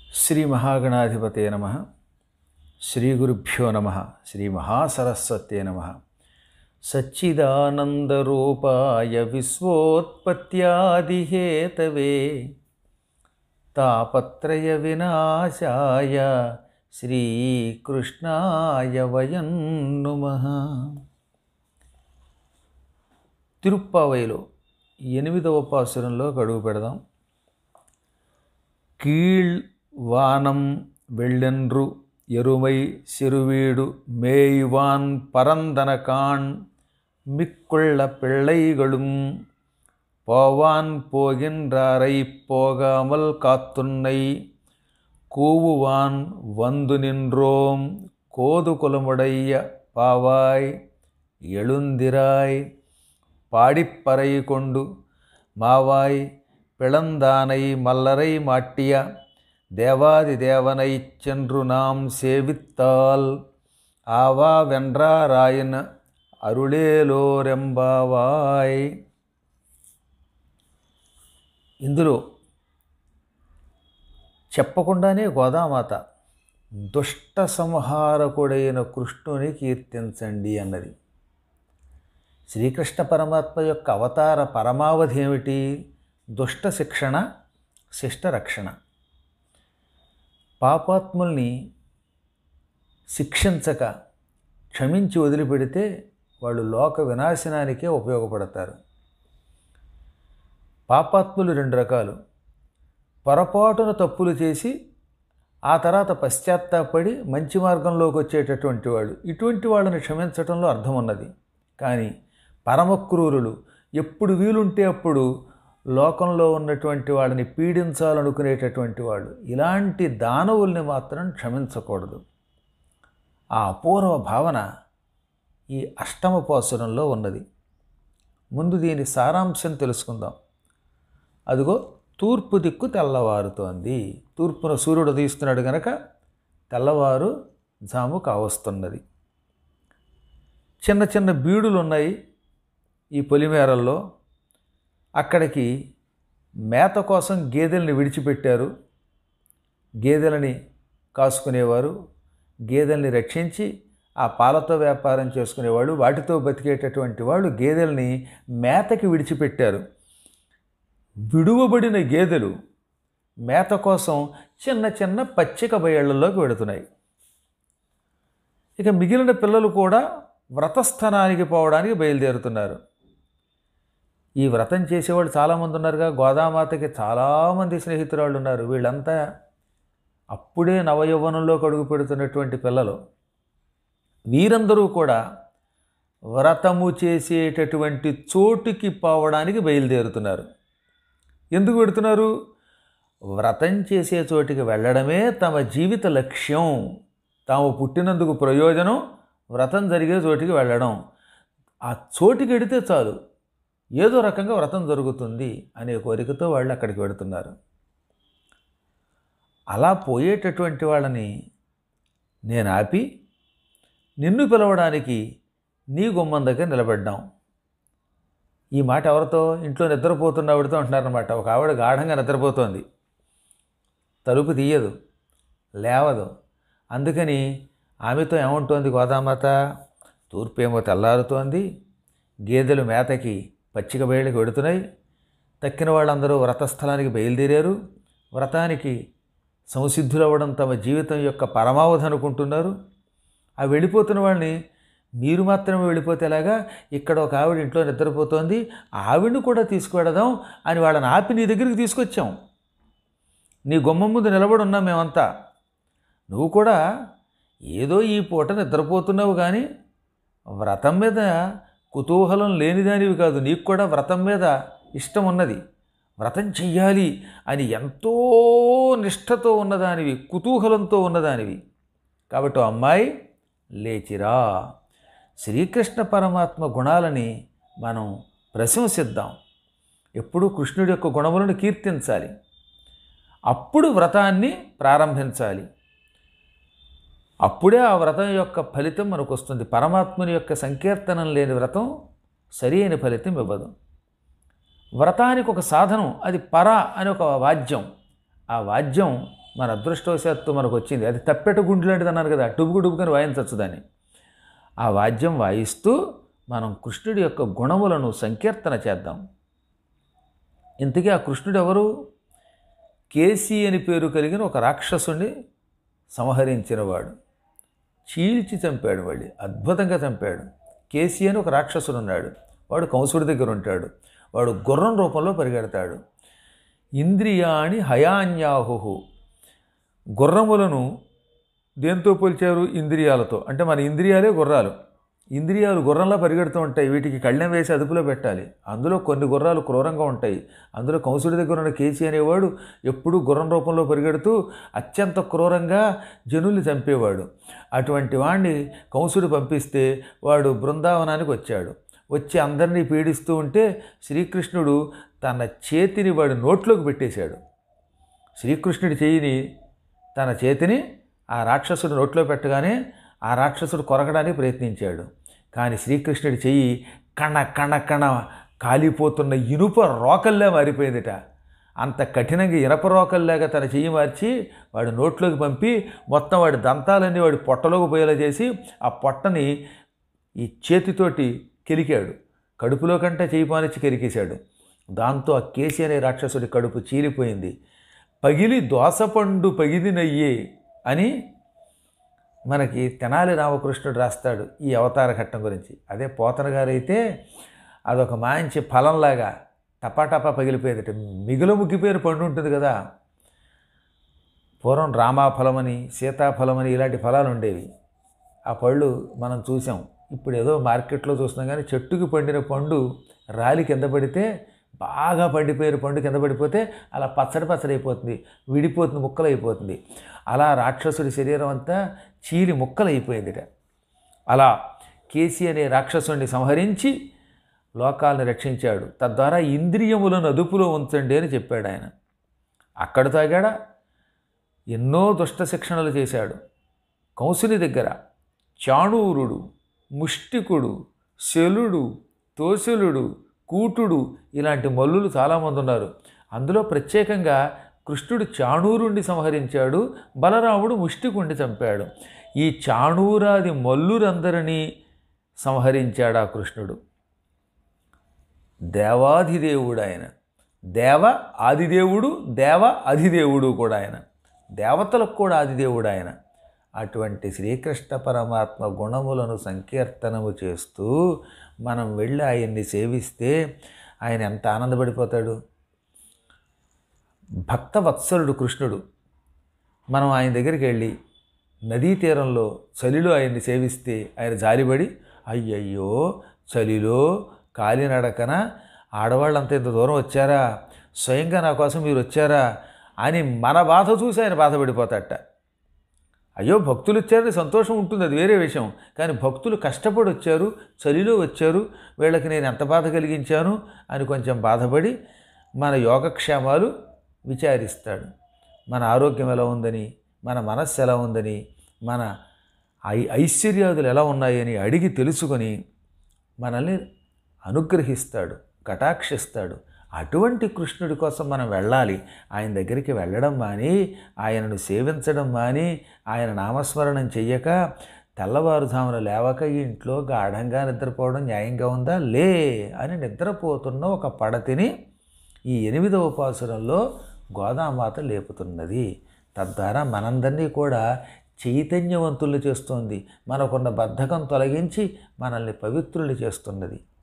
శ్రీ మహాగణాధిపతే నమ శ్రీ గురుభ్యో నమ శ్రీ మహాసరస్వతే నమ సచ్చిదానందరూపాయ విశ్వోత్పత్యాదిహేతవే తాపత్రయ వినాశాయ శ్రీకృష్ణాయ వయం నుమః తిరుప్పావైలో ఎనిమిదవ పాసురంలో అడుగు పెడదాం கீழ் வானம் வெள்ளென்று எருமை சிறுவீடு மேய்வான் பரந்தனகான் மிக்குள்ள பிள்ளைகளும் போவான் போகின்றாரை போகாமல் காத்துன்னை கூவுவான் வந்து நின்றோம் கோது குலமுடைய பாவாய் எழுந்திராய் பாடிப்பறை கொண்டு மாவாய் பிளந்தானை மல்லரை மாட்டிய தேவாதி தேவனைச் சென்று நாம் சேவித்தால் ஆவா வென்றாராயின் అరుళేలోరెంబావాయ్ ఇందులో చెప్పకుండానే గోదామాత దుష్ట సంహారకుడైన కృష్ణుని కీర్తించండి అన్నది శ్రీకృష్ణ పరమాత్మ యొక్క అవతార పరమావధి ఏమిటి దుష్ట శిక్షణ శిష్ట రక్షణ పాపాత్ముల్ని శిక్షించక క్షమించి వదిలిపెడితే వాళ్ళు లోక వినాశనానికే ఉపయోగపడతారు పాపాత్ములు రెండు రకాలు పొరపాటున తప్పులు చేసి ఆ తర్వాత పశ్చాత్తాపడి మంచి మార్గంలోకి వచ్చేటటువంటి వాళ్ళు ఇటువంటి వాళ్ళని క్షమించటంలో అర్థం ఉన్నది కానీ పరమక్రూరులు ఎప్పుడు వీలుంటే అప్పుడు లోకంలో ఉన్నటువంటి వాళ్ళని పీడించాలనుకునేటటువంటి వాళ్ళు ఇలాంటి దానవుల్ని మాత్రం క్షమించకూడదు ఆ అపూర్వ భావన ఈ అష్టమ పాసురంలో ఉన్నది ముందు దీని సారాంశం తెలుసుకుందాం అదిగో తూర్పు దిక్కు తెల్లవారుతోంది తూర్పున సూర్యుడు ఉదయిస్తున్నాడు గనక తెల్లవారు జాము కావస్తున్నది చిన్న చిన్న బీడులు ఉన్నాయి ఈ పొలిమేరల్లో అక్కడికి మేత కోసం గేదెల్ని విడిచిపెట్టారు గేదెలని కాసుకునేవారు గేదెల్ని రక్షించి ఆ పాలతో వ్యాపారం చేసుకునేవాళ్ళు వాటితో బతికేటటువంటి వాళ్ళు గేదెల్ని మేతకి విడిచిపెట్టారు విడువబడిన గేదెలు మేత కోసం చిన్న చిన్న పచ్చిక బయళ్లలోకి వెడుతున్నాయి ఇక మిగిలిన పిల్లలు కూడా వ్రతస్థానానికి పోవడానికి బయలుదేరుతున్నారు ఈ వ్రతం చేసేవాళ్ళు చాలామంది ఉన్నారుగా గోదామాతకి చాలామంది స్నేహితురాళ్ళు ఉన్నారు వీళ్ళంతా అప్పుడే నవయౌవనంలోకి అడుగు పెడుతున్నటువంటి పిల్లలు వీరందరూ కూడా వ్రతము చేసేటటువంటి చోటుకి పోవడానికి బయలుదేరుతున్నారు ఎందుకు పెడుతున్నారు వ్రతం చేసే చోటికి వెళ్ళడమే తమ జీవిత లక్ష్యం తాము పుట్టినందుకు ప్రయోజనం వ్రతం జరిగే చోటికి వెళ్ళడం ఆ చోటికి వెడితే చాలు ఏదో రకంగా వ్రతం జరుగుతుంది అనే కోరికతో వాళ్ళు అక్కడికి వెడుతున్నారు అలా పోయేటటువంటి వాళ్ళని నేను ఆపి నిన్ను పిలవడానికి నీ గుమ్మం దగ్గర నిలబడ్డాం ఈ మాట ఎవరితో ఇంట్లో నిద్రపోతున్న ఆవిడతో అంటున్నారనమాట ఒక ఆవిడ గాఢంగా నిద్రపోతోంది తలుపు తీయదు లేవదు అందుకని ఆమెతో ఏముంటోంది గోదామాత తూర్పేమో తెల్లారుతోంది గేదెలు మేతకి పచ్చిక బయళ్ళకి వెడుతున్నాయి తక్కిన వాళ్ళందరూ వ్రతస్థలానికి బయలుదేరారు వ్రతానికి సంసిద్ధులవ్వడం తమ జీవితం యొక్క పరమావధి అనుకుంటున్నారు ఆ వెళ్ళిపోతున్న వాళ్ళని మీరు మాత్రమే వెళ్ళిపోతే ఎలాగా ఇక్కడ ఒక ఆవిడ ఇంట్లో నిద్రపోతోంది ఆవిడని కూడా తీసుకువెడదాం అని వాళ్ళని ఆపి నీ దగ్గరికి తీసుకొచ్చాం నీ గుమ్మం ముందు నిలబడి ఉన్నాం మేమంతా నువ్వు కూడా ఏదో ఈ పూట నిద్రపోతున్నావు కానీ వ్రతం మీద కుతూహలం లేనిదానివి కాదు నీకు కూడా వ్రతం మీద ఇష్టం ఉన్నది వ్రతం చెయ్యాలి అని ఎంతో నిష్ఠతో ఉన్నదానివి కుతూహలంతో ఉన్నదానివి కాబట్టి ఓ అమ్మాయి లేచిరా శ్రీకృష్ణ పరమాత్మ గుణాలని మనం ప్రశంసిద్దాం ఎప్పుడూ కృష్ణుడి యొక్క గుణములను కీర్తించాలి అప్పుడు వ్రతాన్ని ప్రారంభించాలి అప్పుడే ఆ వ్రతం యొక్క ఫలితం మనకు వస్తుంది పరమాత్ముని యొక్క సంకీర్తనం లేని వ్రతం సరి అయిన ఫలితం ఇవ్వదు వ్రతానికి ఒక సాధనం అది పర అని ఒక వాద్యం ఆ వాద్యం మన అదృష్టవశాత్తు మనకు వచ్చింది అది తప్పెట గుండు లాంటిది అన్నారు కదా టుబుకు టుబుకని వాయించవచ్చు దాన్ని ఆ వాద్యం వాయిస్తూ మనం కృష్ణుడి యొక్క గుణములను సంకీర్తన చేద్దాం ఇంతకీ ఆ కృష్ణుడు ఎవరు కేసి అని పేరు కలిగిన ఒక రాక్షసుని సంహరించినవాడు చీల్చి చంపాడు వాడి అద్భుతంగా చంపాడు కేసి అని ఒక రాక్షసుడు ఉన్నాడు వాడు కంసుడి దగ్గర ఉంటాడు వాడు గుర్రం రూపంలో పరిగెడతాడు ఇంద్రియాణి హయాన్యాహు గుర్రములను దేంతో పోల్చారు ఇంద్రియాలతో అంటే మన ఇంద్రియాలే గుర్రాలు ఇంద్రియాలు గుర్రంలా పరిగెడుతూ ఉంటాయి వీటికి కళ్ళెం వేసి అదుపులో పెట్టాలి అందులో కొన్ని గుర్రాలు క్రూరంగా ఉంటాయి అందులో కంసుడి దగ్గర ఉన్న కేసీ అనేవాడు ఎప్పుడూ గుర్రం రూపంలో పరిగెడుతూ అత్యంత క్రూరంగా జనుల్ని చంపేవాడు అటువంటి వాడిని కంసుడు పంపిస్తే వాడు బృందావనానికి వచ్చాడు వచ్చి అందరినీ పీడిస్తూ ఉంటే శ్రీకృష్ణుడు తన చేతిని వాడి నోట్లోకి పెట్టేశాడు శ్రీకృష్ణుడి చేయిని తన చేతిని ఆ రాక్షసుడు నోట్లో పెట్టగానే ఆ రాక్షసుడు కొరకడానికి ప్రయత్నించాడు కానీ శ్రీకృష్ణుడి చెయ్యి కణ కణ కణ కాలిపోతున్న ఇనుప రోకల్లా మారిపోయిందిట అంత కఠినంగా ఇనప రోకల్లాగా తన చెయ్యి మార్చి వాడి నోట్లోకి పంపి మొత్తం వాడి దంతాలన్నీ వాడి పొట్టలోకి పోయేలా చేసి ఆ పొట్టని ఈ చేతితోటి కెలికాడు కడుపులో కంటే చేయి పానిచ్చి కెరికేశాడు దాంతో ఆ కేసి అనే రాక్షసుడి కడుపు చీలిపోయింది పగిలి దోసపండు పగిదినయ్యే అని మనకి తెనాలి రామకృష్ణుడు రాస్తాడు ఈ అవతార ఘట్టం గురించి అదే పోతన గారైతే అదొక మంచి ఫలంలాగా టపాటపా పగిలిపోయేదట మిగులు ముగ్గిపోయిన పండు ఉంటుంది కదా పూర్వం రామాఫలమని సీతాఫలమని ఇలాంటి ఫలాలు ఉండేవి ఆ పళ్ళు మనం చూసాం ఇప్పుడు ఏదో మార్కెట్లో చూస్తున్నాం కానీ చెట్టుకి పండిన పండు రాలి కింద పడితే బాగా పండిపోయిన పండు కింద పడిపోతే అలా పచ్చడి పచ్చడి అయిపోతుంది విడిపోతుంది ముక్కలు అయిపోతుంది అలా రాక్షసుడి శరీరం అంతా చీలి ముక్కలు అయిపోయిందిట అలా కేసి అనే రాక్షసుడిని సంహరించి లోకాలను రక్షించాడు తద్వారా ఇంద్రియములను అదుపులో ఉంచండి అని చెప్పాడు ఆయన అక్కడ తాగాడా ఎన్నో దుష్ట శిక్షణలు చేశాడు కంసుని దగ్గర చాణూరుడు ముష్టికుడు శలుడు తోసులుడు కూటుడు ఇలాంటి మల్లులు చాలామంది ఉన్నారు అందులో ప్రత్యేకంగా కృష్ణుడు చాణూరుణ్ణి సంహరించాడు బలరాముడు ముష్టికుండి చంపాడు ఈ చాణూరాది మల్లురందరినీ సంహరించాడు ఆ కృష్ణుడు దేవాధిదేవుడు ఆయన దేవ ఆదిదేవుడు దేవ అధిదేవుడు కూడా ఆయన దేవతలకు కూడా ఆదిదేవుడు ఆయన అటువంటి శ్రీకృష్ణ పరమాత్మ గుణములను సంకీర్తనము చేస్తూ మనం వెళ్ళి ఆయన్ని సేవిస్తే ఆయన ఎంత ఆనందపడిపోతాడు భక్తవత్సలుడు కృష్ణుడు మనం ఆయన దగ్గరికి వెళ్ళి నదీ తీరంలో చలిలో ఆయన్ని సేవిస్తే ఆయన జాలిపడి అయ్యయ్యో చలిలో కాలినడకన ఆడవాళ్ళంతా ఇంత దూరం వచ్చారా స్వయంగా నా కోసం మీరు వచ్చారా అని మన బాధ చూసి ఆయన బాధపడిపోతాట అయ్యో భక్తులు వచ్చారని సంతోషం ఉంటుంది అది వేరే విషయం కానీ భక్తులు కష్టపడి వచ్చారు చలిలో వచ్చారు వీళ్ళకి నేను ఎంత బాధ కలిగించాను అని కొంచెం బాధపడి మన యోగక్షేమాలు విచారిస్తాడు మన ఆరోగ్యం ఎలా ఉందని మన మనస్సు ఎలా ఉందని మన ఐ ఐశ్వర్యాదులు ఎలా ఉన్నాయని అడిగి తెలుసుకొని మనల్ని అనుగ్రహిస్తాడు కటాక్షిస్తాడు అటువంటి కృష్ణుడి కోసం మనం వెళ్ళాలి ఆయన దగ్గరికి వెళ్ళడం మాని ఆయనను సేవించడం మాని ఆయన నామస్మరణం చెయ్యక తెల్లవారుజామున లేవక ఈ ఇంట్లో గాఢంగా నిద్రపోవడం న్యాయంగా ఉందా లే అని నిద్రపోతున్న ఒక పడతిని ఈ ఎనిమిదవ పాసురంలో గోదామాత లేపుతున్నది తద్వారా మనందరినీ కూడా చైతన్యవంతులు చేస్తుంది మనకున్న బద్ధకం తొలగించి మనల్ని పవిత్రులు చేస్తున్నది